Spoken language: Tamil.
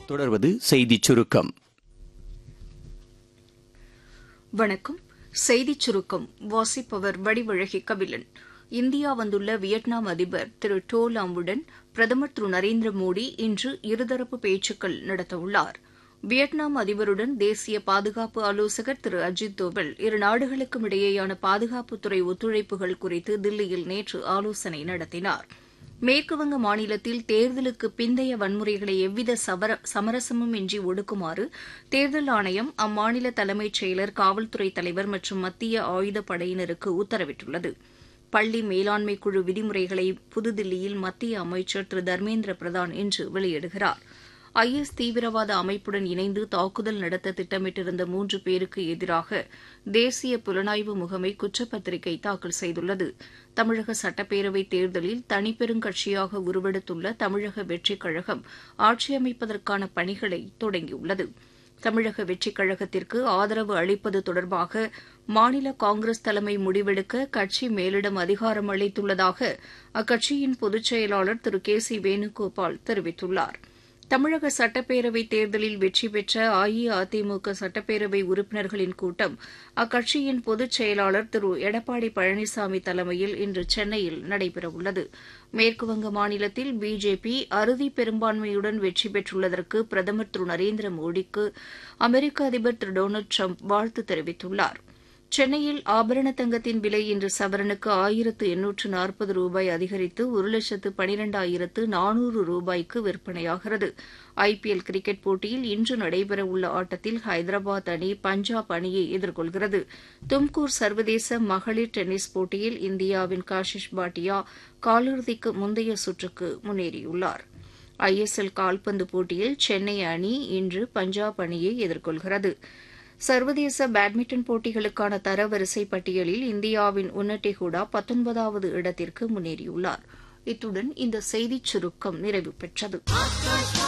தொடர்வது செய்திச் சுருக்கம் வணக்கம் செய்திச் சுருக்கம் வாசிப்பவர் வடிவழகி கபிலன் இந்தியா வந்துள்ள வியட்நாம் அதிபர் திரு டோ லாமுடன் பிரதமர் திரு நரேந்திர மோடி இன்று இருதரப்பு பேச்சுக்கள் நடத்தவுள்ளார் வியட்நாம் அதிபருடன் தேசிய பாதுகாப்பு ஆலோசகர் திரு அஜித் தோவல் இரு நாடுகளுக்கும் இடையேயான பாதுகாப்புத்துறை ஒத்துழைப்புகள் குறித்து தில்லியில் நேற்று ஆலோசனை நடத்தினார் மேற்குவங்க மாநிலத்தில் தேர்தலுக்கு பிந்தைய வன்முறைகளை எவ்வித சவர சமரசமும் இன்றி ஒடுக்குமாறு தேர்தல் ஆணையம் அம்மாநில தலைமைச் செயலர் காவல்துறை தலைவர் மற்றும் மத்திய ஆயுதப் படையினருக்கு உத்தரவிட்டுள்ளது பள்ளி மேலாண்மை குழு விதிமுறைகளை புதுதில்லியில் மத்திய அமைச்சர் திரு தர்மேந்திர பிரதான் இன்று வெளியிடுகிறார் ஐஎஸ் தீவிரவாத அமைப்புடன் இணைந்து தாக்குதல் நடத்த திட்டமிட்டிருந்த மூன்று பேருக்கு எதிராக தேசிய புலனாய்வு முகமை குற்றப்பத்திரிகை தாக்கல் செய்துள்ளது தமிழக சட்டப்பேரவைத் தேர்தலில் தனிப்பெருங்கட்சியாக உருவெடுத்துள்ள தமிழக வெற்றிக் கழகம் ஆட்சியமைப்பதற்கான பணிகளை தொடங்கியுள்ளது தமிழக வெற்றிக் கழகத்திற்கு ஆதரவு அளிப்பது தொடர்பாக மாநில காங்கிரஸ் தலைமை முடிவெடுக்க கட்சி மேலிடம் அதிகாரம் அளித்துள்ளதாக அக்கட்சியின் பொதுச் செயலாளர் திரு கே சி வேணுகோபால் தெரிவித்துள்ளாா் தமிழக சட்டப்பேரவைத் தேர்தலில் வெற்றி பெற்ற அஇஅதிமுக சட்டப்பேரவை உறுப்பினர்களின் கூட்டம் அக்கட்சியின் பொதுச் செயலாளர் திரு எடப்பாடி பழனிசாமி தலைமையில் இன்று சென்னையில் நடைபெறவுள்ளது மேற்குவங்க மாநிலத்தில் பிஜேபி அறுதி பெரும்பான்மையுடன் வெற்றி பெற்றுள்ளதற்கு பிரதமர் திரு நரேந்திர மோடிக்கு அமெரிக்க அதிபர் திரு டொனால்டு ட்ரம்ப் வாழ்த்து தெரிவித்துள்ளாா் சென்னையில் ஆபரண தங்கத்தின் விலை இன்று சவரனுக்கு ஆயிரத்து எண்ணூற்று நாற்பது ரூபாய் அதிகரித்து ஒரு லட்சத்து பனிரெண்டாயிரத்து நானூறு ரூபாய்க்கு விற்பனையாகிறது ஐபிஎல் கிரிக்கெட் போட்டியில் இன்று நடைபெறவுள்ள ஆட்டத்தில் ஹைதராபாத் அணி பஞ்சாப் அணியை எதிர்கொள்கிறது தும்கூர் சர்வதேச மகளிர் டென்னிஸ் போட்டியில் இந்தியாவின் காஷிஷ் பாட்டியா காலிறுதிக்கு முந்தைய சுற்றுக்கு முன்னேறியுள்ளார் ஐஎஸ்எல் கால்பந்து போட்டியில் சென்னை அணி இன்று பஞ்சாப் அணியை எதிர்கொள்கிறது சர்வதேச பேட்மிண்டன் போட்டிகளுக்கான தரவரிசை பட்டியலில் இந்தியாவின் உன்னட்டி ஹூடா பத்தொன்பதாவது இடத்திற்கு முன்னேறியுள்ளார் இத்துடன் இந்த செய்திச் சுருக்கம் நிறைவு பெற்றது